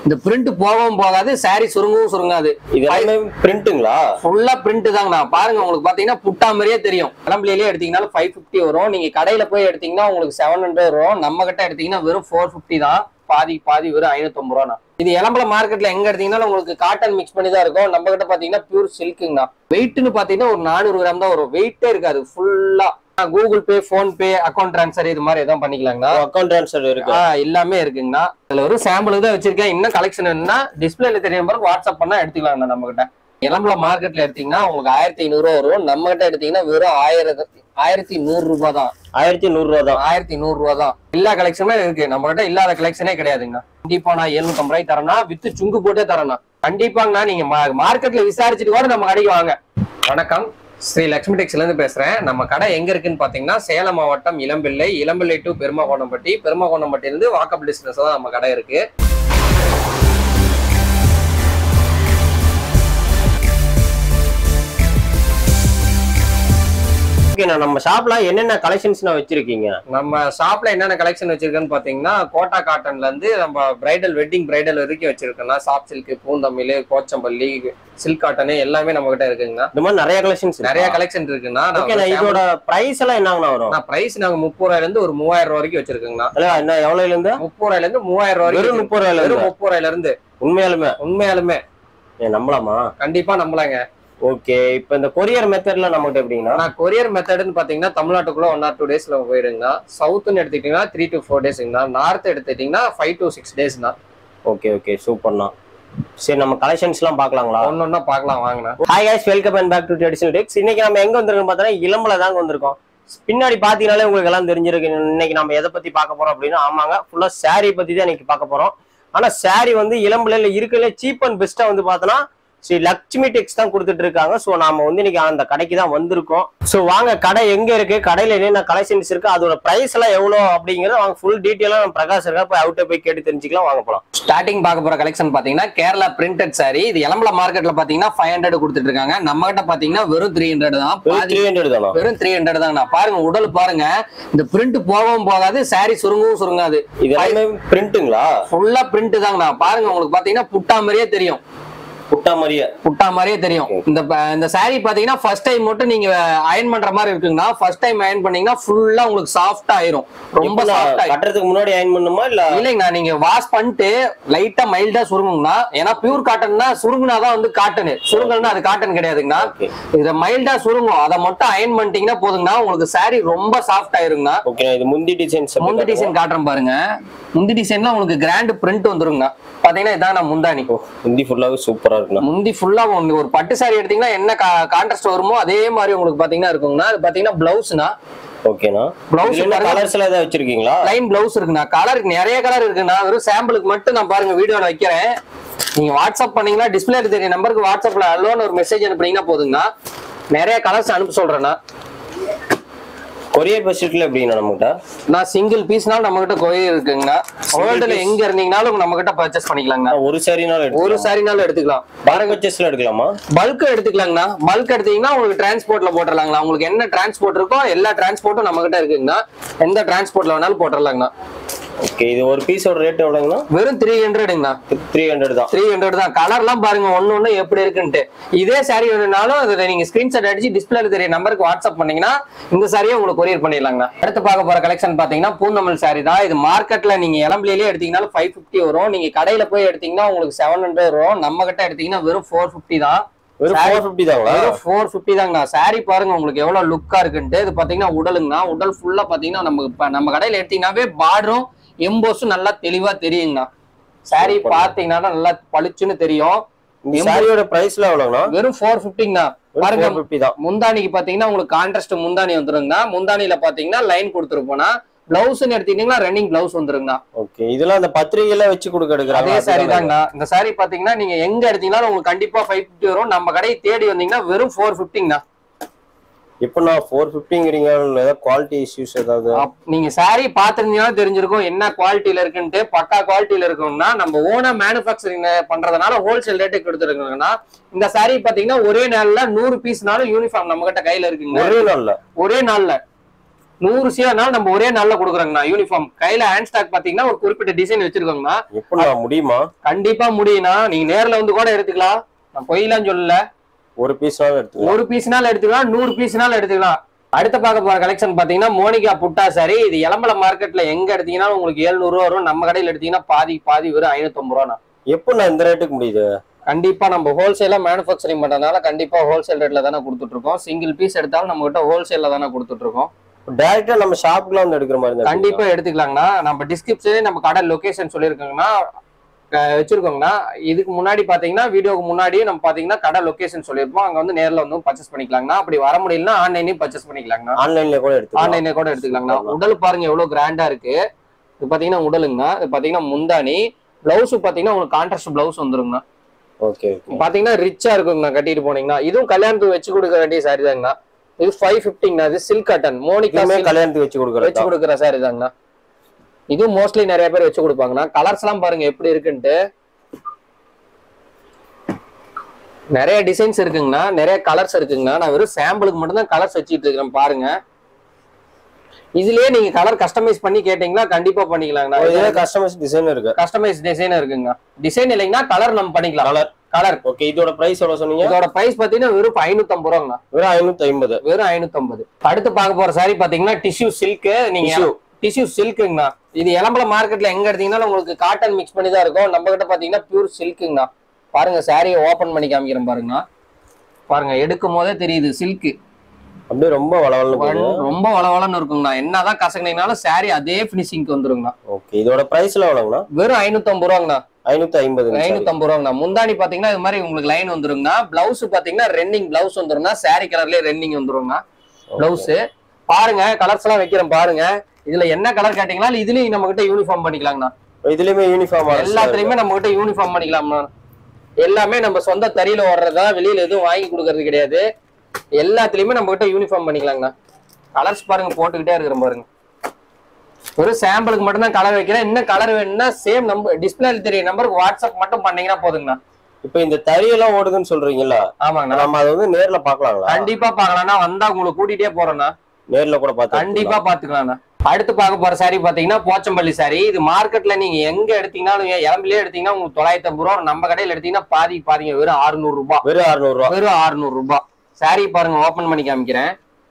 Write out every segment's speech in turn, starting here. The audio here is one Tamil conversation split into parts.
இந்த பிரிண்ட் போகவும் போகாது saree சுருங்கவும் சுருங்காது இது எல்லாமே பிரிண்ட்டுங்களா ஃபுல்லா பிரிண்ட் தாங்கண்ணா பாருங்க உங்களுக்கு பாத்தீங்கன்னா புட்டா மாதிரியே தெரியும் கிளம்பிலேயே எடுத்தீங்கன்னா ஃபைவ் ஃபிஃப்டி வரும் நீங்க கடையில போய் எடுத்தீங்கன்னா உங்களுக்கு செவன் ஹண்ட்ரட் வரும் நம்ம கிட்ட எடுத்தீங்கன்னா வெறும் ஃபோர் ஃபிஃப்டி தான் பாதி பாதி வெறும் ஐநூத்தம்பது ரூபாண்ணா இது இளம்பல மார்க்கெட்ல எங்க எடுத்தீங்கன்னா உங்களுக்கு காட்டன் மிக்ஸ் பண்ணி தான் இருக்கும் நம்ம கிட்ட பாத்தீங்கன்னா பியூர் சில்க்குங்கண்ணா வெயிட்னு பாத்தீங்கன்னா ஒரு நானூறு கிராம் தான் வரும் வெயிட்டே இருக்காது ஃபுல்லா Google Pay PhonePe account transfer இது மாதிரி எதாவது பண்ணிக்கலாங்கண்ணா அக்கௌண்ட் ட்ரான்ஸ்ஃபர் இருக்கு ஆ, எல்லாமே இருக்குங்கண்ணா இதுல ஒரு சாம்பிளுக்கு தான் வச்சிருக்கேன் இன்னும் கலெக்ஷன் என்ன டிஸ்பிளேல தெரியும் பிறகு வாட்ஸ்அப் பண்ணா எடுத்துக்கலாம்ண்ணா நம்ம கிட்ட இளம்பல மார்க்கெட்ல எடுத்தீங்கன்னா உங்களுக்கு ஆயிரத்தி ஐநூறு ரூபா வரும் நம்ம கிட்ட எடுத்தீங்கன்னா வெறும் ஆயிரத்தி ஆயிரத்தி நூறு ரூபாய் தான் ஆயிரத்தி நூறு ரூபா தான் ஆயிரத்தி நூறு ரூபா தான் எல்லா கலெக்ஷனுமே இருக்கு நம்ம கிட்ட இல்லாத கலெக்ஷனே கிடையாதுங்கண்ணா கண்டிப்பா நான் எழுநூத்தம்பது ரூபாய்க்கு தரேன்னா வித்து சுங்கு போட்டே தரேண்ணா கண்டிப்பாங்கண்ணா நீங்க மார்க்கெட்ல விசாரிச்சுட்டு கூட நம்ம கடைக்கு வாங்க வணக்கம் ஸ்ரீ லட்சுமி டெக்ஸ்ல இருந்து பேசுறேன் நம்ம கடை எங்க இருக்குன்னு பாத்தீங்கன்னா சேலம் மாவட்டம் இளம்பிள்ளை இளம்பிள்ளை டு பெருமாகோணம்பட்டி பெருமாகோணம்பட்டி இருந்து வாக்கப் டிஸ்டன்ஸ் தான் நம்ம கடை இருக்கு ஓகேண்ணா நம்ம ஷாப்ல என்னென்ன கலெக்ஷன்ஸ் வச்சிருக்கீங்க நம்ம ஷாப்ல என்னென்ன கலெக்ஷன் வச்சிருக்கேன்னு பாத்தீங்கன்னா கோட்டா காட்டன்ல இருந்து நம்ம பிரைடல் வெட்டிங் பிரைடல் வரைக்கும் வச்சிருக்கோம்னா சாஃப்ட் சில்க் பூந்தமிழ் கோச்சம்பள்ளி சில்க் காட்டன் எல்லாமே நம்ம கிட்ட இருக்குங்கண்ணா இந்த மாதிரி நிறைய கலெக்ஷன்ஸ் நிறைய கலெக்ஷன் இருக்குண்ணா ஓகேண்ணா இதோட பிரைஸ் எல்லாம் என்னங்கண்ணா வரும் நான் பிரைஸ் நாங்க முப்பது ரூபாயில இருந்து ஒரு மூவாயிரம் ரூபாய் வரைக்கும் வச்சிருக்கோங்கண்ணா இல்ல என்ன எவ்வளவுல இருந்து முப்பது ரூபாயில இருந்து மூவாயிரம் ரூபாய் வெறும் வரைக்கும் முப்பது ரூபாயில வெறும் இருந்து முப்பது ரூபாயில இருந்து உண்மையாலுமே உண்மையாலுமே ஏன் நம்பலாமா கண்டிப்பா நம்பலாங்க ஓகே இப்போ இந்த கொரியர் மெத்தட்ல நம்மகிட்ட எப்படிங்கன்னா நான் கொரியர் மெத்தட்னு பாத்தீங்கன்னா தமிழ்நாட்டுக்குள்ள ஒன் ஆர் டூ டேஸ்ல போயிடுங்கண்ணா சவுத்னு எடுத்துக்கிட்டீங்கன்னா த்ரீ டு ஃபோர் டேஸ்ங்கண்ணா நார்த் எடுத்துக்கிட்டீங்கன்னா ஃபைவ் டு சிக்ஸ் டேஸ்ண்ணா ஓகே ஓகே சூப்பர்ண்ணா சரி நம்ம கலெக்ஷன்ஸ் எல்லாம் பார்க்கலாங்களா ஒன்னொன்னா பார்க்கலாம் வாங்கண்ணா hi guys welcome and back to traditional Tex இன்னைக்கு நம்ம எங்க வந்திருக்கோம் பார்த்தோன்னா இளம்பல தாங்க வந்திருக்கோம் பின்னாடி பாத்தீங்கனாலே உங்களுக்கு எல்லாம் தெரிஞ்சிருக்கு இன்னைக்கு நம்ம எதை பத்தி பார்க்க போறோம் அப்படின்னா ஆமாங்க ஃபுல்லா saree பத்தி தான் இன்னைக்கு பார்க்க போறோம் ஆனா saree வந்து இளம்பலையில இருக்கல சீப் அண்ட் பெஸ்டா வந்து பார்த்தோன்னா ஸ்ரீ லக்ஷ்மி டெக்ஸ் தான் கொடுத்துட்டு இருக்காங்க ஸோ நாம வந்து இன்னைக்கு அந்த கடைக்கு தான் வந்திருக்கோம் ஸோ வாங்க கடை எங்க இருக்கு கடையில என்னென்ன கலெக்ஷன்ஸ் இருக்கு அதோட பிரைஸ் எல்லாம் எவ்வளோ அப்படிங்கறத வாங்க ஃபுல் டீட்டெயிலாக நம்ம பிரகாஷ் இருக்கா போய் அவுட்டே போய் கேட்டு தெரிஞ்சுக்கலாம் வாங்க போலாம் ஸ்டார்டிங் பார்க்க போற கலெக்ஷன் பாத்தீங்கன்னா கேரளா பிரிண்டட் saree இது இளம்பல மார்க்கெட்ல பாத்தீங்கன்னா ஃபைவ் ஹண்ட்ரட் கொடுத்துட்டு இருக்காங்க நம்ம கிட்ட பாத்தீங்கன்னா வெறும் த்ரீ ஹண்ட்ரட் தான் பாதி த்ரீ ஹண்ட்ரட் தானா வெறும் த்ரீ ஹண்ட்ரட் தாங்கண்ணா பாருங்க உடல் பாருங்க இந்த பிரிண்ட் போகவும் போகாது saree சுருங்கவும் சுருங்காது இது எல்லாமே பிரிண்ட்டுங்களா ஃபுல்லா பிரிண்ட் தாங்கண்ணா பாருங்க உங்களுக்கு பாத்தீங்கன்னா புட்டா மாதிரியே தெரியும் புட்டா மாதிரியே புட்டா மாதிரியே தெரியும் இந்த ப- இந்த saree பாத்தீங்கன்னா ஃபர்ஸ்ட் டைம் மட்டும் நீங்க அயன் பண்ற மாதிரி இருக்குங்கன்னா ஃபர்ஸ்ட் டைம் அயன் பண்ணீங்கன்னா ஃபுல்லா உங்களுக்கு சாஃப்டா ஆயிரும் ரொம்ப இப்ப நான் சாஃப்ட் ஆயிரும் கட்டுறதுக்கு முன்னாடி அயன் பண்ணுமா இல்ல இல்லைங்கண்ணா நீங்க வாஷ் பண்ணிட்டு லைட்டா மைல்டா சுருங்குங்கண்ணா ஏன்னா பியூர் காட்டன்னா சுருங்குனாதான் வந்து காட்டனு சுருங்கல்னா அது காட்டன் கிடையாதுங்கண்ணா ஓகே இத மைல்டா சுருங்கும் அதை மட்டும் அயன் பண்ணிட்டீங்கன்னா போதுங்கண்ணா உங்களுக்கு saree ரொம்ப சாஃப்ட் ஆயிருங்கண்ணா ஓகே இது முந்தி டிசைன்ஸ் முந்தி டிசைன் காட்டுறேன் பாருங்க முந்தி டிசைன்ல உங்களுக்கு கிராண்ட் பிரிண்ட் வந்துருங்கண்ணா பாத்தீங்கன்னா இதான் நான் முந்தானி முந்தி ஃபுல்லாவே சூப்பரா இருக்குண்ணா முந்தி ஃபுல்லா ஒரு பட்டு saree எடுத்தீங்கன்னா என்ன கான்ட்ராஸ்ட் வருமோ அதே மாதிரி உங்களுக்கு பாத்தீங்கன்னா இருக்குங்கண்ணா அது பாத்தீங்கன்னா பிளவுஸ்னா ஓகேண்ணா Blouse இதுல என்ன பாருங்க. கலர்ஸ் எல்லாம் ஏதாவது வச்சிருக்கீங்களா லைன் பிளவுஸ் இருக்குண்ணா கலர் நிறைய கலர் இருக்குண்ணா வெறும் சாம்பிளுக்கு மட்டும் நான் பாருங்க வீடியோல வைக்கிறேன் நீங்க வாட்ஸ்அப் பண்ணீங்கன்னா டிஸ்பிளே தெரிய நம்பருக்கு வாட்ஸ்அப்ல அலோன்னு ஒரு மெசேஜ் அனுப்புனீங்கன்னா போதுங்கண்ணா நிறைய கலர்ஸ் அனுப்ப சொல்றேண்ணா கொரியர் பட்ஜெட்ல எப்படிண்ணா நம்மகிட்ட நான் சிங்கிள் பீஸ்னாலும் நம்ம கிட்ட கோயில் இருக்குங்கண்ணா வேர்ல்டுல எங்க இருந்தீங்கனாலும் நம்ம கிட்ட பர்ச்சேஸ் பண்ணிக்கலாங்கண்ணா ஒரு சாரினாலும் ஒரு எடுக்கலாம் சாரினாலும் எடுத்துக்கலாம் பாரக் பர்ச்சேஸ்ல எடுக்கலாமா பல்க் எடுத்துக்கலாங்கண்ணா பல்க் எடுத்தீங்கன்னா உங்களுக்கு டிரான்ஸ்போர்ட்ல போட்டுடலாங்களா உங்களுக்கு என்ன டிரான்ஸ்போர்ட் இருக்கோ எல்லா டிரான்ஸ்போர்ட்டும் நம்ம கிட்ட இருக்குங்கண்ணா எந்த டிரான்ஸ்போர்ட்ல வேணாலும் போட்டுடலாங்கண்ணா ஓகே இது ஒரு பீஸோட ரேட் எவ்வளோங்கண்ணா வெறும் த்ரீ ஹண்ட்ரடுங்கண்ணா த்ரீ ஹண்ட்ரட் தான் த்ரீ ஹண்ட்ரட் தான் கலர்லாம் பாருங்க ஒன்னு ஒண்ணு எப்படி இருக்குன்ட்டு இதே சாரி வேணும்னாலும் அதை நீங்க ஸ்கிரீன்ஷாட் அடிச்சு டிஸ்பிளேல தெரிய நம்பருக்கு வாட்ஸ்அப் பண்ணீங்கன்னா இந்த சாரியை உங்களுக்கு கொரியர் பண்ணிடலாங்கண்ணா அடுத்து பார்க்க போற கலெக்ஷன் பாத்தீங்கன்னா பூந்தமல் சாரி தான் இது மார்க்கெட்ல நீங்க இளம்பிலேயே எடுத்தீங்கன்னாலும் ஃபைவ் ஃபிஃப்டி வரும் நீங்க கடையில போய் எடுத்தீங்கன்னா உங்களுக்கு செவன் ஹண்ட்ரட் வரும் நம்ம கிட்ட எடுத்தீங்கன்னா வெறும் ஃபோர் ஃபிஃப்டி தான் வெறும் Saree- ஃபோர் ஃபிஃப்டி தாங்களா வெறும் ஃபோர் ஃபிஃப்டி தாங்கண்ணா சாரி பாருங்க உங்களுக்கு எவ்வளவு லுக்கா இருக்குன்ட்டு இது பாத்தீங்கன்னா உடலுங்கண்ணா உடல் ஃபுல்லா பாத்தீங்கன்னா நம்ம இப்ப நம்ம கடையில எடுத்தீங்கன்னாவே பார்டரும் எம்போஸும் நல்லா தெளிவா தெரியுங்கண்ணா சாரி பாத்தீங்கன்னா நல்லா பளிச்சுன்னு தெரியும் இந்த சாரியோட பிரைஸ்ல எவ்வளோங்கண்ணா வெறும் ஃபோர் ஃபிஃப்டிங்கண்ணா பாருங்க ஃபோர் ஃபிஃப்டி தான் முந்தானிக்கு பாத்தீங்கன்னா உங்களுக்கு கான்ட்ராஸ்ட் முந்தானி வந்துருங்கண்ணா முந்தானில பாத்தீங்கன்னா லைன் கொடுத்துருப்போம்னா பிளவுஸ்ன்னு எடுத்தீங்கன்னா ரன்னிங் பிளவுஸ் வந்துருங்கண்ணா ஓகே இதெல்லாம் அந்த பத்திரிகையில வச்சு கொடுக்க எடுக்கிறாங்க அதே சாரி தாங்கண்ணா இந்த சாரி பாத்தீங்கன்னா நீங்க எங்க எடுத்தீங்கன்னாலும் உங்களுக்கு கண்டிப்பா ஃபைவ் ஃபிஃப்டி வரும் நம்ம கடையை தேடி வந்தீங்கன்னா வெறும் ஃபோர் ஃபிஃப்டிங்கண்ணா இப்போ நான் ஃபோர் ஃபிஃப்டிங்கிறீங்க ஏதாவது குவாலிட்டி இஷ்யூஸ் ஏதாவது அப்- நீங்க saree பாத்திருந்தீங்கன்னா தெரிஞ்சிருக்கும் என்ன குவாலிட்டியில இருக்குன்ட்டு பக்கா குவாலிட்டியில இருக்கும்னா நம்ம ஓனா மேனுஃபேக்சரிங் பண்றதுனால ஹோல்சேல் ரேட்டுக்கு கொடுத்துருக்கோங்கன்னா இந்த saree பாத்தீங்கன்னா ஒரே நாள்ல நூறு பீஸ்னாலும் யூனிஃபார்ம் நம்ம கிட்ட கையில இருக்குங்க ஒரே நாள்ல ஒரே நாள்ல நூறு சீலைனாலும் நம்ம ஒரே நாள்ல கொடுக்குறோங்கண்ணா யூனிஃபார்ம் கையில ஹேண்ட் ஸ்டாக் பாத்தீங்கன்னா ஒரு குறிப்பிட்ட டிசைன் வச்சிருக்கோங்கண்ணா எப்படிண்ணா முடியுமா கண்டிப்பா முடியும்னா நீங்க நேர்ல வந்து கூட எடுத்துக்கலாம் நான் பொய்லாம் சொல்லல ஒரு பீஸ்னாலும் எடுத்துக்கலாம் ஒரு பீஸ்னாலும் எடுத்துக்கலாம் நூறு பீஸ்னாலும் எடுத்துக்கலாம் அடுத்த பார்க்க போற கலெக்ஷன் பாத்தீங்கன்னா மோனிகா புட்டா சாரி இது இளம்பல மார்க்கெட்ல எங்க எடுத்தீங்கன்னா உங்களுக்கு 700 ரூபா வரும் நம்ம கடையில எடுத்தீங்கன்னா பாதி பாதி வெறும் ஐநூத்தம்பது ரூபா எப்படிண்ணா இந்த ரேட்டுக்கு முடியுது கண்டிப்பா நம்ம ஹோல்சேலா மேனுஃபேக்சரிங் பண்றதுனால கண்டிப்பா ஹோல்சேல் ரேட்ல தானே கொடுத்துட்டு இருக்கோம் சிங்கிள் பீஸ் எடுத்தாலும் நம்ம கிட்ட ஹோல்சேல்ல தானே கொடுத்துட்டு இருக்கோம் டைரக்டா நம்ம ஷாப்புக்குலாம் வந்து எடுக்கிற மாதிரி இருந்தா கண்டிப்பா எடுத்துக்கலாங்கண்ணா நம்ம டிஸ்கிரிப்ஷனே நம்ம கடை லொகேஷன் சொல்லியிருக்கோங்கன்னா அஹ் வச்சிருக்கோங்கண்ணா இதுக்கு முன்னாடி பாத்தீங்கன்னா வீடியோக்கு முன்னாடியே நம்ம பாத்தீங்கன்னா கடை லொகேஷன் சொல்லியிருப்போம் அங்க வந்து நேர்ல வந்து பர்ச்சேஸ் பண்ணிக்கலாங்கண்ணா அப்படி வர முடியலன்னா ஆன்லைன்லயும் பர்ச்சேஸ் பண்ணிக்கலாங்கண்ணா ஆன்லைன்ல கூட எடுத்துக்கலாம் ஆன்லைன்ல கூட எடுத்துக்கலாங்கண்ணா உடல் பாருங்க எவ்வளவு கிராண்டா இருக்கு இது பாத்தீங்கன்னா உடலுங்கண்ணா இது பாத்தீங்கன்னா முந்தானி பிளவுஸ் பாத்தீங்கன்னா உங்களுக்கு கான்ட்ராஸ்ட் பிளவுஸ் வந்துருங்கண்ணா ஓகே ஓகே பாத்தீங்கன்னா ரிச்சா இருக்குங்கண்ணா கட்டிட்டு போனீங்கன்னா இதுவும் கல்யாணத்துக்கு வச்சு கொடுக்க வேண்டிய சாரி தாங்கண்ணா இது ஃபைவ் ஃபிஃப்டிங்கண்ணா இது சில்க் காட்டன் மோனிகா இதுவுமே silk கல்யாணத்துக்கு வச்சு வச்சு கொடுக்குறது கொடுக்குற சாரி தாங்கண்ணா இதுவும் மோஸ்ட்லி நிறைய பேர் வச்சு கொடுப்பாங்கண்ணா கலர்ஸ் எல்லாம் பாருங்க எப்படி இருக்குன்ட்டு நிறைய டிசைன்ஸ் இருக்குங்கண்ணா நிறைய கலர்ஸ் இருக்குங்கண்ணா நான் வெறும் சாம்பிளுக்கு மட்டும்தான் கலர்ஸ் வச்சுட்டு இருக்கிறேன் பாருங்க இதுலயே நீங்க கலர் கஸ்டமைஸ் பண்ணி கேட்டீங்கன்னா கண்டிப்பா பண்ணிக்கலாங்கண்ணா இதுல கஸ்டமைஸ் டிசைன் இருக்கு கஸ்டமைஸ் டிசைன் இருக்குங்க டிசைன் இல்லைங்கன்னா கலர் நம்ம பண்ணிக்கலாம் கலர் கலர் ஓகே இதோட பிரைஸ் எவ்வளவு சொன்னீங்க இதோட பிரைஸ் பாத்தீங்கன்னா வெறும் ஐநூத்தம்பது ரூபாங்கண்ணா வெறும் ஐநூத்தி ஐம்பது வெறும் ஐநூத்தம்பது அடுத்து பார்க்க போற சாரி பாத்தீங்கன்னா டிஷ்யூ சில்க் நீங்க Tissue. டிஷ்யூ சில்க்குங்கண்ணா இது இளம்பல மார்க்கெட்ல எங்க எடுத்தீங்கன்னா உங்களுக்கு காட்டன் மிக்ஸ் பண்ணி தான் இருக்கும் நம்ம கிட்ட பாத்தீங்கன்னா பியூர் சில்க்குங்கண்ணா பாருங்க சாரியை ஓபன் பண்ணி காமிக்கிறேன் பாருங்கண்ணா பாருங்க எடுக்கும் போதே தெரியுது சில்க் அப்படியே ரொம்ப வளவலன்னு போகுது ரொம்ப வளவளன்னு இருக்குங்கண்ணா என்னதான் கசங்கினீங்கனாலும் சாரி அதே பினிஷிங்க்கு வந்துருங்கண்ணா ஓகே இதோட பிரைஸ்ல எவ்வளவுங்கண்ணா வெறும் ஐநூத்தம்பது ரூபாங்கண்ணா ஐநூத்தி ஐம்பது ஐநூத்தம்பது ரூபாங்கண்ணா முந்தானி பாத்தீங்கன்னா இது மாதிரி உங்களுக்கு லைன் வந்துருங்கண்ணா பிளவுஸ் பாத்தீங்கன்னா ரெண்டிங் பிளவுஸ் வந்துருங்கண்ணா சாரி கலர்லயே ரெண்டிங் வந்துருங்கண்ணா பிளவுஸ் பாருங்க கலர்ஸ் எல்லாம் வைக்கிறேன் பாருங்க இதுல என்ன கலர் கேட்டீங்களா இல்ல இதுலயும் நம்ம கிட்ட யூனிஃபார்ம் பண்ணிக்கலாங்கண்ணா இதுலயுமே யூனிஃபார்ம் எல்லாத்துலயுமே நம்ம கிட்ட யூனிஃபார்ம் பண்ணிக்கலாம்ண்ணா எல்லாமே நம்ம சொந்த தறியில ஓடுறதா வெளியில எதுவும் வாங்கி கொடுக்கறது கிடையாது எல்லாத்துலயுமே நம்ம கிட்ட யூனிஃபார்ம் பண்ணிக்கலாங்கண்ணா கலர்ஸ் பாருங்க போட்டுக்கிட்டே இருக்கிற பாருங்க ஒரு சாம்பிளுக்கு மட்டும் தான் கலர் வைக்கிறேன் இன்னும் கலர் வேணும்னா சேம் நம்பர் டிஸ்பிளேல தெரிய நம்பருக்கு வாட்ஸ்அப் மட்டும் பண்ணீங்கன்னா போதுங்கண்ணா இப்போ இந்த தறியெல்லாம் ஓடுதுன்னு சொல்றீங்கல்ல ஆமாங்கண்ணா நம்ம அதை வந்து நேர்ல பாக்கலாங்களா கண்டிப்பா பாக்கலாம்னா வந்தா உங்களுக்கு கூட்டிட்டே போறேன்னா நேர்ல கூட பார்த்து கண்டிப்பா பாத்துக்கலாம்ண்ணா அடுத்து பார்க்க போற சாரி பாத்தீங்கன்னா போச்சம்பள்ளி சாரி இது மார்க்கெட்ல நீங்க எங்க எடுத்தீங்கன்னாலும் இளம்பிலே எடுத்தீங்கன்னா உங்களுக்கு தொள்ளாயிரத்தி ஐம்பது ரூபா நம்ம கடையில எடுத்தீங்கன்னா பாதி பாதிங்க வெறும் 600 ரூபாய் வெறும் அறுநூறு ரூபா வெறும் 600 ரூபாய் சாரி பாருங்க ஓபன் பண்ணி காமிக்கிறேன்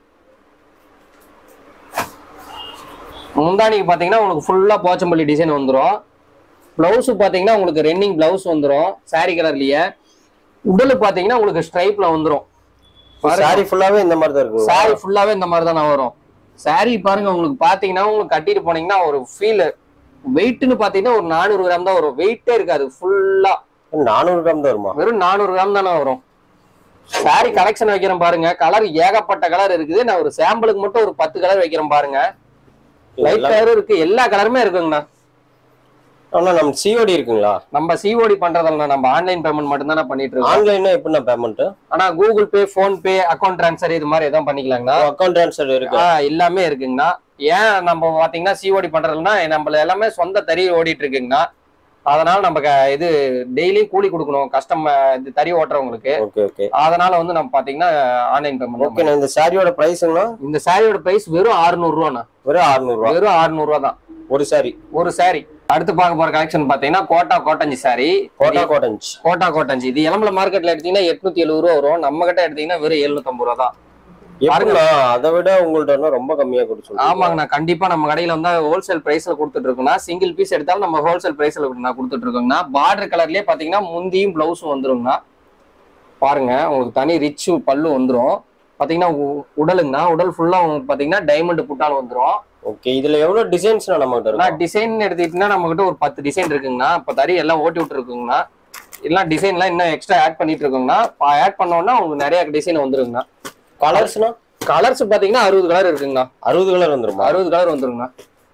முந்தானிக்கு பாத்தீங்கன்னா உங்களுக்கு ஃபுல்லா போச்சம்பள்ளி டிசைன் வந்துரும் பிளவுஸ் பாத்தீங்கன்னா உங்களுக்கு ரெண்டிங் பிளவுஸ் வந்துரும் சாரி கலர்லயே உடலு பாத்தீங்கன்னா உங்களுக்கு ஸ்ட்ரைப்ல வந்துரும் சாரி ஃபுல்லாவே இந்த மாதிரி தான் இருக்கு சாரி ஃபுல்லாவே இந்த மாதிரி தான் வரும் சாரி பாருங்க உங்களுக்கு பாத்தீங்கன்னா உங்களுக்கு கட்டிட்டு போனீங்கன்னா ஒரு ஃபீல் வெயிட்னு பாத்தீங்கன்னா ஒரு நானூறு கிராம் தான் வரும் வெயிட்டே இருக்காது ஃபுல்லா நானூறு கிராம் தான் வருமா வெறும் நானூறு கிராம் தானே வரும் சாரி கலெக்ஷன் வைக்கிறேன் பாருங்க கலர் ஏகப்பட்ட கலர் இருக்குது நான் ஒரு சாம்பிளுக்கு மட்டும் ஒரு பத்து கலர் வைக்கிறேன் பாருங்க லைட் இதெல்லாம் கலரும் இருக்கு எல்லா கலருமே இருக்குங்கண்ணா ஆனா நம்ம சிஓடி இருக்குங்களா நம்ம சிஓடி பண்றதில்ல நம்ம ஆன்லைன் பேமெண்ட் மட்டும் தானே பண்ணிட்டு இருக்கோம் ஆன்லைன்னா எப்படிண்ணா பேமெண்ட் ஆனா Google Pay PhonePe account transfer இது மாதிரி எதுவும் பண்ணிக்கலாங்கண்ணா அக்கௌண்ட் ட்ரான்ஸ்ஃபர் இருக்கு ஆ, எல்லாமே இருக்குங்கண்ணா ஏன் நம்ம பாத்தீங்கன்னா சிஓடி பண்றதுன்னா நம்மள எல்லாமே சொந்த தறி ஓடிட்டு இருக்குங்கண்ணா அதனால நம்ம க- இது டெய்லியும் கூலி கொடுக்கணும் கஸ்டம் இது தறி ஓட்டுறவங்களுக்கு ஓகே ஓகே அதனால வந்து நம்ம பாத்தீங்கன்னா ஆன்லைன் பேமெண்ட் ஓகே இந்த சாரியோட பிரைஸ்ங்களா இந்த சாரியோட பிரைஸ் வெறும் 600 ரூபாண்ணா வெறும் அறுநூறு ரூபா வெறும் 600 ரூபா தான் ஒரு சாரி ஒரு சாரி அடுத்து பார்க்க போற கலெக்ஷன் பாத்தீங்கன்னா கோட்டா கோட்டஞ்சி சாரி கோட்டா கோட்டஞ்ச் கோட்டா கோட்டஞ்சி இது இளம்பல மார்க்கெட்ல எடுத்தீங்கன்னா எட்நூத்தி எழுபது ரூபா வரும் நம்ம கிட்ட எடுத்தீங்கன்னா வெறும் 750 ரூபா தான் எப்படிண்ணா அதை விட உங்கள்ட்ட ரொம்ப கம்மியா கொடுத்து ஆமாங்கண்ணா கண்டிப்பா நம்ம கடையில வந்து ஹோல்சேல் பிரைஸ்ல கொடுத்துட்டு இருக்கோம்னா சிங்கிள் பீஸ் எடுத்தாலும் நம்ம ஹோல்சேல் பிரைஸ்ல நான் கொடுத்துட்டு இருக்கோங்கண்ணா பார்டர் கலர்லயே பாத்தீங்கன்னா முந்தியும் பிளவுஸும் வந்துருங்கண்ணா பாருங்க உங்களுக்கு தனி ரிச் பல்லு வந்துரும் பாத்தீங்கன்னா உ- உடலுங்கண்ணா உடல் ஃபுல்லா உங்களுக்கு பாத்தீங்கன்னா டைமண்ட் புட்டால் வந்துரும் ஓகே இதுல எவ்வளவு டிசைன்ஸ் நம்ம கிட்ட நான் இருக்கு டிசைன் எடுத்துக்கிட்டீங்கன்னா நம்ம கிட்ட ஒரு பத்து டிசைன் இருக்குங்கண்ணா இப்ப தறி எல்லாம் ஓட்டி விட்டு இருக்குங்கண்ணா எல்லாம் டிசைன்லாம் இன்னும் எக்ஸ்ட்ரா ஆட் பண்ணிட்டு இருக்கோங்கண்ணா ஆட் பண்ணோம்னா உங்களுக்கு நிறைய டிசைன் வந்துருங்கண்ணா கலர்ஸ்னா கலர்ஸ் பாத்தீங்கன்னா அறுபது கலர் இருக்குங்கண்ணா அறுபது கலர் வந்துருமா அறுபது கலர் வந்துருங்கண்ணா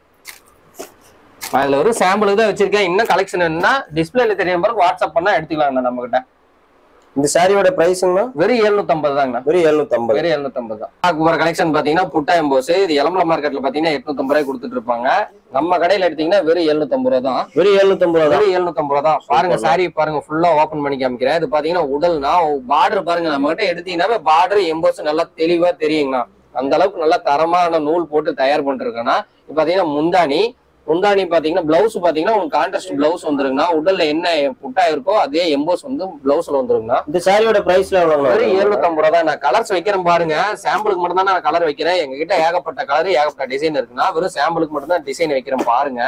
அதுல ஒரு சாம்பிளுக்கு தான் வச்சிருக்கேன் இன்னும் கலெக்ஷன் என்னன்னா டிஸ்பிளேல தெரியும் பிறகு வாட்ஸ்அப் பண்ணா எடுத்துக்கலாம்ண்ணா நம்ம கிட்ட இந்த சாரியோட பிரைஸுங்கண்ணா வெறும் 750 தாங்கண்ணா வெறும் எழுநூத்தி ஐம்பது வெறும் 750 தான் பார்க்க போற கலெக்ஷன் பாத்தீங்கன்னா புட்டா எம்போஸ் இது இளம்பல மார்க்கெட்ல பாத்தீங்கன்னா 850 ரூபாய் கொடுத்துட்டு இருப்பாங்க நம்ம கடையில எடுத்தீங்கன்னா வெறும் 750 ரூபா தான் வெறும் எழுநூத்தி ஐம்பது ரூபா வெறும் 750 ரூபா தான் பாருங்க சாரி பாருங்க ஃபுல்லா ஓபன் பண்ணி காமிக்கிறேன் இது பாத்தீங்கன்னா உடல்னா பார்டர் பாருங்க நம்ம கிட்ட எடுத்தீங்கன்னா பார்டர் எம்போஸ் நல்லா தெளிவா தெரியுங்கண்ணா அந்த அளவுக்கு நல்லா தரமான நூல் போட்டு தயார் பண்ணிருக்கேன்னா இப்ப பாத்தீங்கன்னா முந்தானி முந்தானி பாத்தீங்கன்னா பிளவுஸ் பாத்தீங்கன்னா உங்களுக்கு கான்ட்ராஸ்ட் பிளவுஸ் வந்துருங்கண்ணா உடல்ல என்ன புட்டா இருக்கோ அதே எம்போஸ் வந்து பிளவுஸ்ல வந்துருங்கண்ணா இந்த சாரியோட பிரைஸ்ல வெறும் எவ்வளவு எழுநூத்தம்பது ரூபா தான் நான் கலர்ஸ் வைக்கிறேன் பாருங்க சாம்பிளுக்கு மட்டும் தான் நான் கலர் வைக்கிறேன் எங்க கிட்ட ஏகப்பட்ட கலர் ஏகப்பட்ட டிசைன் இருக்குன்னா வெறும் சாம்பிளுக்கு மட்டும் தான் டிசைன் வைக்கிறேன் பாருங்க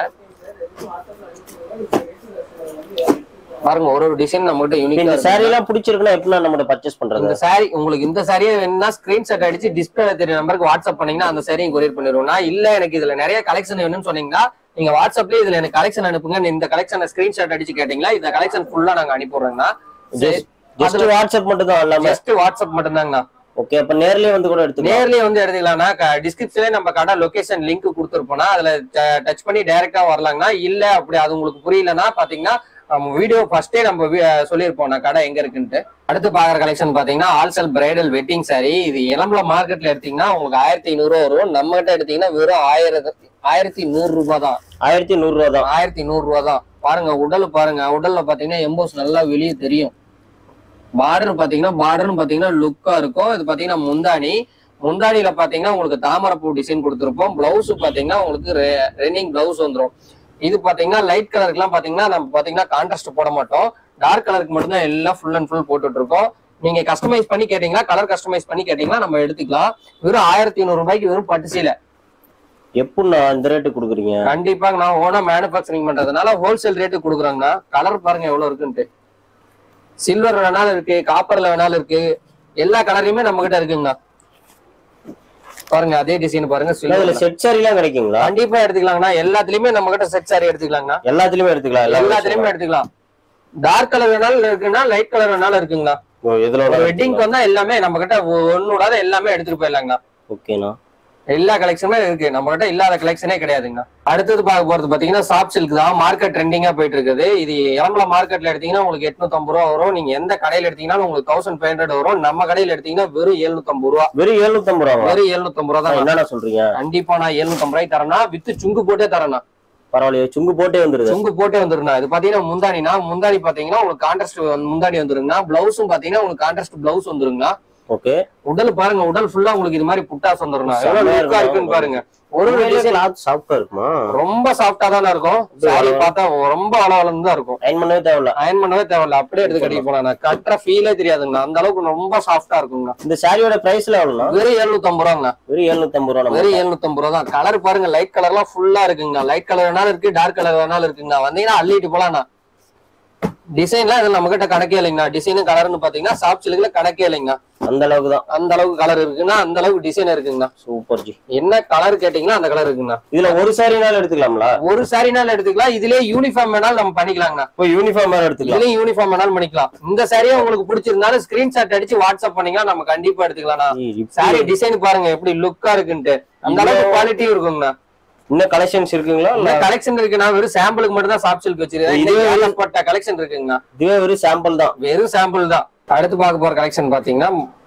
பாருங்க ஒரு ஒரு டிசைன் நம்ம கிட்ட இந்த யூனிக்கா சாரி எல்லாம் பிடிச்சிருக்குன்னா எப்படின்னா நம்ம பர்ச்சேஸ் பண்றது இந்த சாரி உங்களுக்கு இந்த சாரியே வேணும்னா ஸ்கிரீன்ஷாட் அடிச்சு டிஸ்பிளே தெரிய நம்பருக்கு வாட்ஸ்அப் பண்ணீங்கன்னா அந்த சாரியும் கொரியர் பண்ணிடுவோம் நான் இல்ல எனக்கு இதுல நிறைய கலெக்ஷன் வேணும்னு சொன்னீங்கன்னா நீங்க வாட்ஸ்அப்லயே இதுல எனக்கு கலெக்ஷன் அனுப்புங்க இந்த கலெக்ஷன் ஸ்கிரீன்ஷாட் அடிச்சு கேட்டீங்களா இந்த கலெக்ஷன் ஃபுல்லா நாங்க அனுப்பிடுறோங்கண்ணா ஜஸ்ட் வாட்ஸ்அப் மட்டும் தான் எல்லாமே ஜஸ்ட் வாட்ஸ்அப் மட்டும்தாங்கண்ணா ஓகே அப்ப நேர்லயே வந்து கூட எடுத்துக்கலாம் நேர்லயே வந்து எடுத்துக்கலாம்னா டிஸ்கிரிப்ஷன்ல நம்ம கடை லொகேஷன் லிங்க் கொடுத்துருப்போம்னா அதுல டச் பண்ணி டைரக்டா வரலாங்கண்ணா இல்ல அப்படி அது உங்களுக்கு புரியலன்னா பாத்தீங்கன்னா வீடியோ ஃபர்ஸ்டே நம்ம வி- சொல்லியிருப்போம் நான் கடை எங்க இருக்குன்ட்டு அடுத்து பாக்குற கலெக்ஷன் பாத்தீங்கன்னா ஆல்சல் பிரைடல் வெட்டிங் saree இது இளம்பல மார்க்கெட்ல எடுத்தீங்கன்னா உங்களுக்கு ஆயிரத்தி ஐநூறு ரூபா வரும் நம்ம கிட்ட எடுத்தீங்கன்னா வெறும் ஆயிரத்தி ஆயிரத்தி நூறு ரூபாய் தான் ஆயிரத்தி நூறு ரூபா தான் ஆயிரத்தி நூறு ரூபா தான் பாருங்க உடல் பாருங்க உடல்ல பாத்தீங்கன்னா எம்போஸ் நல்லா வெளியே தெரியும் பார்டர் பாத்தீங்கன்னா பார்டர்னு பாத்தீங்கன்னா லுக்கா இருக்கும் இது பாத்தீங்கன்னா முந்தானி முந்தானியில பாத்தீங்கன்னா உங்களுக்கு தாமரைப்பூ டிசைன் கொடுத்துருப்போம் பிளவுஸ் பாத்தீங்கன்னா உங்களுக்கு ரன்னிங் பிளவுஸ் வந்துரும் இது பாத்தீங்கன்னா லைட் கலருக்குலாம் பாத்தீங்கன்னா நம்ம பாத்தீங்கன்னா கான்ட்ராஸ்ட் போட மாட்டோம் டார்க் கலருக்கு மட்டும்தான் எல்லாம் ஃபுல் அண்ட் ஃபுல் போட்டுட்டு இருக்கோம் நீங்க கஸ்டமைஸ் பண்ணி கேட்டீங்கன்னா கலர் கஸ்டமைஸ் பண்ணி கேட்டீங்கன்னா நம்ம எடுத்துக்கலாம் வெறும் ஆயிரத்தி ஐநூறு ரூபாய்க்கு வெறும் பட்டு சீலை எப்படிண்ணா இந்த ரேட்டு கொடுக்குறீங்க கண்டிப்பா நான் ஓனா மேனுஃபேக்சரிங் பண்றதுனால ஹோல்சேல் ரேட்டு கொடுக்குறாங்கண்ணா கலர் பாருங்க எவ்வளவு இருக்குன்ட்டு சில்வர் வேணாலும் இருக்கு காப்பர்ல வேணாலும் இருக்கு எல்லா கலரையுமே நம்ம கிட்ட இருக்குங்கண்ணா பாருங்க அதே டிசைன் பாருங்க இதுல சில்வர் செட் சாரி எல்லாம் கிடைக்குங்களா கண்டிப்பா எடுத்துக்கலாங்கண்ணா எல்லாத்துலயுமே நம்ம கிட்ட செட் சாரி எடுத்துக்கலாங்கண்ணா எல்லாத்துலயுமே எடுத்துக்கலாம் எல்லா எல்லாத்துலயுமே எடுத்துக்கலாம் டார்க் கலர் வேணாலும் இருக்குன்னா லைட் கலர் வேணாலும் இருக்குங்கண்ணா ஓ, இதுல ஒரு வெட்டிங்க்கு வந்தா எல்லாமே நம்ம கிட்ட ஒன்னு விடாத எல்லாமே எடுத்துட்டு போயிடலாங்கண்ணா ஓகேண்ணா எல்லா கலெக்ஷனுமே இருக்கு நம்ம கிட்ட இல்லாத கலெக்ஷனே கிடையாதுங்க அடுத்தது பார்க்க போறது பாத்தீங்கன்னா சாஃப்ட் சில்க் தான் மார்க்கெட் ட்ரெண்டிங்கா போயிட்டு இருக்குது இது இளம்பல மார்க்கெட்ல எடுத்தீங்கன்னா உங்களுக்கு எட்நூத்தம்பது ரூபா வரும் நீங்க எந்த கடையில எடுத்தீங்கன்னா உங்களுக்கு தௌசண்ட் ஃபைவ் ஹண்ட்ரட் வரும் நம்ம கடையில எடுத்தீங்கன்னா வெறும் எழுநூத்தம்பது ரூபா வெறும் எழுநூத்தம்பது ரூபா வெறும் எழுநூத்தம்பது ரூபா தான் என்னண்ணா சொல்றீங்க கண்டிப்பா நான் எழுநூத்தம்பது ரூபாய்க்கு தரேன்னா வித்து சுங்கு போட்டே தரேன்னா பரவாயில்லையே சுங்கு போட்டே வந்துருது சுங்கு போட்டே வந்துருண்ணா இது பாத்தீங்கன்னா முந்தானினா முந்தானி பாத்தீங்கன்னா உங்களுக்கு கான்ட்ராஸ்ட் முந்தானி வந்துருங்கண்ணா பிளவுஸும் பாத்தீங்கன்னா உங்களுக்கு கான்ட்ராஸ்ட் பிளவுஸ் வந்துருங்கண்ணா ஓகே உடல் பாருங்க உடல் ஃபுல்லா உங்களுக்கு இது மாதிரி புட்டாஸ் வந்துருண்ணா எவ்வளவு செம்மையா லுக்கா இருக்கும். இருக்குன்னு பாருங்க ஒரு ஒரு டிசைன் கிளாத் சாஃப்டா இருக்குமா ரொம்ப சாஃப்டா தானே இருக்கும் சாரி பார்த்தா ரொம்ப அளவுல தான் இருக்கும் அயன் பண்ணவே தேவையில்ல அயன் பண்ணவே தேவையில்ல அப்படியே எடுத்து கட்டிட்டு போனா நான் கட்டுற ஃபீலே தெரியாதுங்கண்ணா அந்த அளவுக்கு ரொம்ப சாஃப்டா இருக்குங்கண்ணா இந்த சாரியோட பிரைஸ்ல எவ்வளவுண்ணா வெறும் எழுநூத்தம்பது ரூபாங்கண்ணா வெறும் எழுநூத்தம்பது ரூபா நம்ம வெறும் எழுநூத்தம்பது ரூபா தான் கலர் பாருங்க லைட் கலர்லாம் ஃபுல்லா இருக்குங்கண்ணா லைட் கலர் வேணாலும் இருக்கு டார்க் கலர் வேணாலும் இருக்குங்கண்ணா வந்தீங்கன்னா அள்ளிட்டு போலாம்ண்ணா டிசைன்லாம் இது நம்ம கிட்ட கணக்கே இல்லைங்கண்ணா டிசைனு கலர்னு பாத்தீங்கன்னா சாஃப்ட் சில்க்ல கணக்கே இல்லைங்கண்ணா அந்த அளவுக்கு தான் அந்த அளவுக்கு கலர் இருக்குன்னா அந்த அளவுக்கு டிசைன் இருக்குங்கண்ணா சூப்பர் ஜி என்ன கலர் கேட்டீங்கன்னா அந்த கலர் இருக்குங்கண்ணா இதுல ஒரு சாரினாலும் எடுத்துக்கலாம்ல ஒரு சாரினாலும் எடுத்துக்கலாம் இதுலயே யூனிஃபார்ம் வேணாலும் நம்ம பண்ணிக்கலாங்கண்ணா இப்போ யூனிஃபார்ம் வேற எடுத்துக்கலாம் இதுலயும் யூனிஃபார்ம் வேணாலும் பண்ணிக்கலாம் இந்த சாரியே உங்களுக்கு பிடிச்சிருந்தாலும் ஸ்கிரீன்ஷாட் அடிச்சு வாட்ஸ்அப் பண்ணீங்கன்னா நம்ம கண்டிப்பா எடுத்துக்கலாம் ஜி, இப்படி சாரி டிசைன் பாருங்க எப்படி லுக்கா இருக்குன்ட்டு அந்த அளவுக்கு குவாலிட்டியும் இருக்குங்கண்ணா இன்னும் கலெக்ஷன்ஸ் இருக்குங்களா இல்ல இந்த கலெக்ஷன் இருக்குண்ணா வெறும் சாம்பிளுக்கு மட்டும் தான் சாஃப்ட் சில்க் வச்சிருக்கேன் இதுவே இதுவே ஏகப்பட்ட கலெக்ஷன் இருக்குங்கண்ணா இதுவே வெறும் சாம்பிள் தான் வெறும் சாம்பிள் தான் அடுத்து பார்க்க போற கலெக்ஷன் பாத்தீங்கன்னா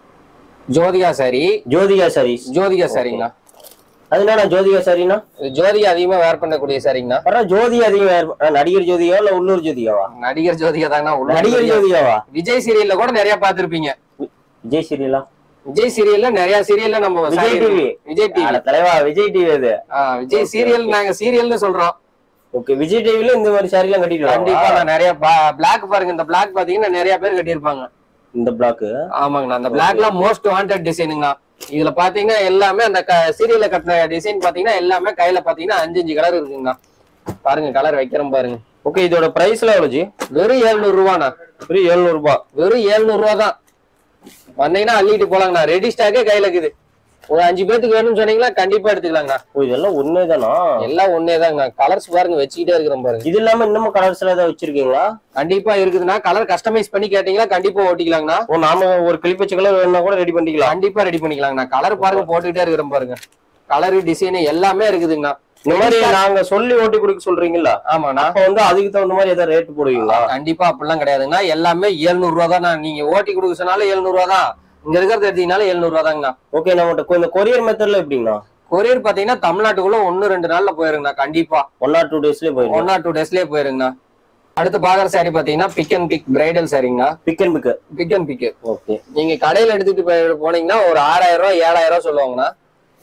ஜோதிகா சாரி ஜோதிகா சாரீஸ் ஜோதிகா சாரிங்கண்ணா அது என்னண்ணா ஜோதிகா சாரினா இது ஜோதிகா அதிகமா வேர் பண்ணக்கூடிய சாரிங்கண்ணா பரவாயில்ல ஜோதி அதிகம் வேற- ஆ, நடிகர் ஜோதிகாவா இல்ல உள்ளூர் ஜோதிகாவா நடிகர் ஜோதிகா தாங்கண்ணா நடிகர் உள்ள ஜோதிகாவா விஜய் சீரியல்ல கூட நிறைய பார்த்திருப்பீங்க விஜய் சீரியலா விஜய் சீரியல்ல நிறைய சீரியல்ல நம்ம Vijay saree TV Vijay TV அட தலைவா விஜய் டிவி அது விஜய் சீரியல் நாங்க சீரியல்னு சொல்றோம் ஓகே விஜய் டிவில இந்த மாதிரி சாரி எல்லாம் கட்டிட்டு கண்டிப்பா கண்டிப்பா நான் நிறைய பிளாக் பாருங்க இந்த பிளாக் பாத்தீங்கன்னா நிறைய பேர் கட்டியிருப்பாங்க இந்த பிளாக் ஆமாங்கண்ணா அந்த பிளாக்ல மோஸ்ட் வாண்டட் டிசைனுங்கண்ணா இதுல பாத்தீங்கன்னா எல்லாமே அந்த சீரியல்ல கட்டின டிசைன் பாத்தீங்கன்னா எல்லாமே கையில பாத்தீங்கன்னா அஞ்சு அஞ்சு கலர் இருக்குங்கண்ணா பாருங்க கலர் வைக்கிறோம் பாருங்க ஓகே இதோட பிரைஸ்ல எவ்வளவு ஜி வெறும் எழுநூறு ரூபாண்ணா வெறும் எழுநூறு ரூபாய் வெறும் எழுநூறு ரூபா தான் வந்தீங்கன்னா அள்ளிட்டு போலாங்கண்ணா ரெடி ஸ்டாக்கே கையில இருக்குது ஒரு அஞ்சு பேத்துக்கு வேணும்னு சொன்னீங்கன்னா கண்டிப்பா எடுத்துக்கலாங்கண்ணா ஓ இதெல்லாம் உண்மைதானா எல்லாம் ஒன்னே தாங்க கலர்ஸ் பாருங்க வச்சுக்கிட்டே இருக்கிறோம் பாருங்க இது இல்லாம இன்னமும் கலர்ஸ் எல்லாம் ஏதாவது வச்சிருக்கீங்களா கண்டிப்பா இருக்குதுன்னா கலர் கஸ்டமைஸ் பண்ணி கேட்டீங்கன்னா கண்டிப்பா ஓட்டிக்கலாங்கண்ணா ஓ நாம ஒரு கிளிப்பச்ச கலர் வேணா கூட ரெடி பண்ணிக்கலாம் கண்டிப்பா ரெடி பண்ணிக்கலாங்கண்ணா கலர் பாருங்க போட்டுக்கிட்டே இருக்கிறோம் பாருங்க கலரு டிசைன் எல்லாமே இருக்குதுங்கண்ணா இந்த மாதிரி நாங்க சொல்லி ஓட்டி கொடுக்க சொல்றீங்களா ஆமாண்ணா அப்ப வந்து அதுக்கு தகுந்த மாதிரி ஏதாவது ரேட் போடுவீங்களா கண்டிப்பா அப்படிலாம் கிடையாதுங்கண்ணா எல்லாமே 700 ரூபா தான் நீங்க ஓட்டி கொடுக்க சொன்னாலும் 700 ரூபா தான் இங்க இருக்கிறது எடுத்தீங்கனாலும் 700 ரூபா தாங்கண்ணா ஓகே நம்மகிட்ட இந்த கொரியர் மெத்தட்ல எப்படிங்கண்ணா கொரியர் பாத்தீங்கன்னா தமிழ்நாட்டுக்குள்ள ஒன்னு ரெண்டு நாள்ல போயிருங்கண்ணா கண்டிப்பா ஒன் ஆர் டூ டேஸ்லயே போயிடும் ஒன் ஆர் டூ டேஸ்லயே போயிருங்கண்ணா அடுத்து பாக்குற சாரி பாத்தீங்கன்னா பிக் அண்ட் பிக் பிரைடல் சாரிங்கண்ணா pick and pick pick and pick okay நீங்க கடையில எடுத்துட்டு போய் போனீங்கன்னா ஒரு ஆறாயிரம் ரூபாய் ஏழாயிரம் ரூபாய் சொல்லுவாங்கண்ணா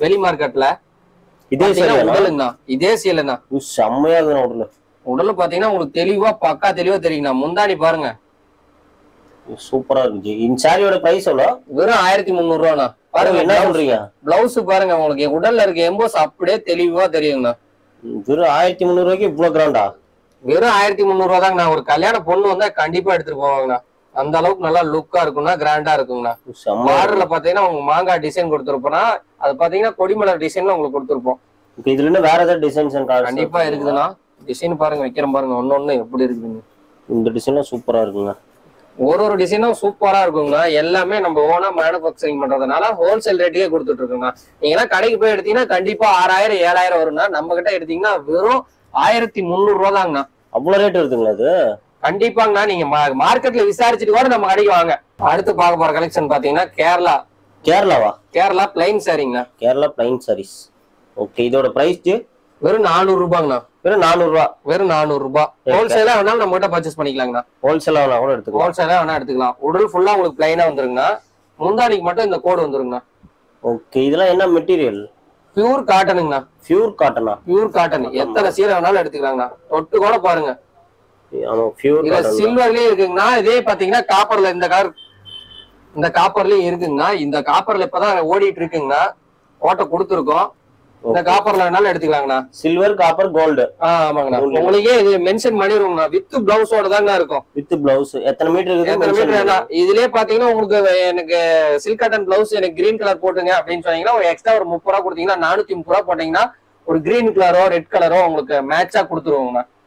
வெளி மார்க்கெட்ல இதே பாத்தீங்கன்னா சரியா உடலுங்கண்ணா இதே சீலண்ணா செம்மையா இருக்குண்ணா உடல உடல் பாத்தீங்கன்னா உங்களுக்கு தெளிவா பக்கா தெளிவா தெரியுங்கண்ணா முந்தாடி பாருங்க சூப்பரா இருந்துச்சு இந்த சாரியோட பிரைஸ் எவ்வளோ வெறும் ஆயிரத்தி முந்நூறு ரூபாண்ணா பாருங்க பாருங்க என்ன சொல்றீங்க பிளவுஸ் பாருங்க உங்களுக்கு என் உடல்ல இருக்க எம்போஸ் அப்படியே தெளிவா தெரியுங்கண்ணா வெறும் ஆயிரத்தி முந்நூறு ரூபாய்க்கு இவ்வளவு கிராண்டா வெறும் ஆயிரத்தி முந்நூறு ரூபா தாங்கண்ணா ஒரு கல்யாண பொண்ணு வந்தா கண்டிப்பா எடுத்துட்டு போவாங்கண்ணா அந்த அளவுக்கு நல்லா லுக்கா இருக்கும்னா கிராண்டா இருக்குங்கண்ணா செம்ம பார்டர்ல பாத்தீங்கன்னா உங்க மாங்காய் டிசைன் கொடுத்துருப்போம்னா அது பாத்தீங்கன்னா கொடிமலர் டிசைன்ல உங்களுக்கு கொடுத்துருப்போம் இப்ப இதுல இருந்து வேற ஏதாவது டிசைன்ஸ் கண்டிப்பா இருக்குதுண்ணா டிசைன் பாருங்க வைக்கிறேன் பாருங்க ஒண்ணு ஒண்ணு எப்படி இருக்குதுன்னு இந்த டிசைன்லாம் சூப்பரா இருக்குங்க ஒரு ஒரு டிசைனும் சூப்பரா இருக்குங்கண்ணா எல்லாமே நம்ம ஓனா மேனுஃபேக்சரிங் பண்றதுனால ஹோல்சேல் ரேட்டுக்கே கொடுத்துட்டு இருக்கோங்கண்ணா நீங்கன்னா கடைக்கு போய் எடுத்தீங்கன்னா கண்டிப்பா ஆறாயிரம் ஏழாயிரம் வரும்னா நம்ம கிட்ட எடுத்தீங்கன்னா வெறும் ஆயிரத்தி முந்நூறு ரூபா தாங்கண்ணா அவ்வளவு ரேட் இருக்குங்களா அது கண்டிப்பாங்கண்ணா நீங்க மார்க்கெட்ல விசாரிச்சுட்டு கூட நம்ம கடைக்கு வாங்க அடுத்து பார்க்க போற கலெக்ஷன் பாத்தீங்கன்னா கேரளா கேரளாவா கேரளா பிளைன் சாரிங்கண்ணா கேரளா பிளைன் சாரீஸ் ஓகே இதோட பிரைஸ் வெறும் நானூறு ரூபாங்கண்ணா வெறும் நானூறு ரூபா வெறும் நானூறு ரூபாய் ஹோல்சேலா வேணாலும் நம்ம கிட்ட பர்ச்சேஸ் பண்ணிக்கலாங்கண்ணா ஹோல்சேலா வேணா கூட எடுத்துக்கலாம் ஹோல்சேலா வேணா எடுத்துக்கலாம் உடல் ஃபுல்லா உங்களுக்கு பிளைனா வந்துருங்கண்ணா முந்தானிக்கு மட்டும் இந்த கோடு வந்துருங்கண்ணா ஓகே இதெல்லாம் என்ன மெட்டீரியல் பியூர் காட்டனுங்கண்ணா பியூர் காட்டனா பியூர் காட்டன் எத்தனை சீலை வேணாலும் எடுத்துக்கலாங்கண்ணா தொட்டு கூட பாருங்க ஆமா பியூர் இதுல காட்டன் சில்வர்லயே இருக்குங்கண்ணா இதே பாத்தீங்கன்னா காப்பர்ல இந்த கலர் இந்த காப்பர்லயே இருக்குங்கண்ணா இந்த காப்பர்ல இப்பதான் ஓடிட்டு இருக்குங்கண்ணா ஓட்ட கொடுத்துருக்கோம் இந்த காப்பர்ல வேணாலும் எடுத்துக்கலாங்கண்ணா சில்வர் காப்பர் கோல்டு ஆ, ஆமாங்கண்ணா உங்களுக்கே இது மென்ஷன் பண்ணிருவோங்கண்ணா வித் பிளவுஸோட தாங்கண்ணா இருக்கும் வித் பிளவுஸ் எத்தனை மீட்டர் எத்தனை மீட்டர் இருக்குது வேணா இதுலயே பாத்தீங்கன்னா உங்களுக்கு எனக்கு சில்க் காட்டன் பிளவுஸ் எனக்கு கிரீன் கலர் போட்டுங்க அப்படின்னு சொன்னீங்கன்னா ஒரு எக்ஸ்ட்ரா ஒரு முப்பது ரூபா கொடுத்தீங்கன்னா நானூத்தி முப்பது ரூபா போட்டீங்கன்னா ஒரு கிரீன் கலரோ ரெட் கலரோ உங்களுக்கு மேட்சா கொடுத்துருவோங்கண்ணா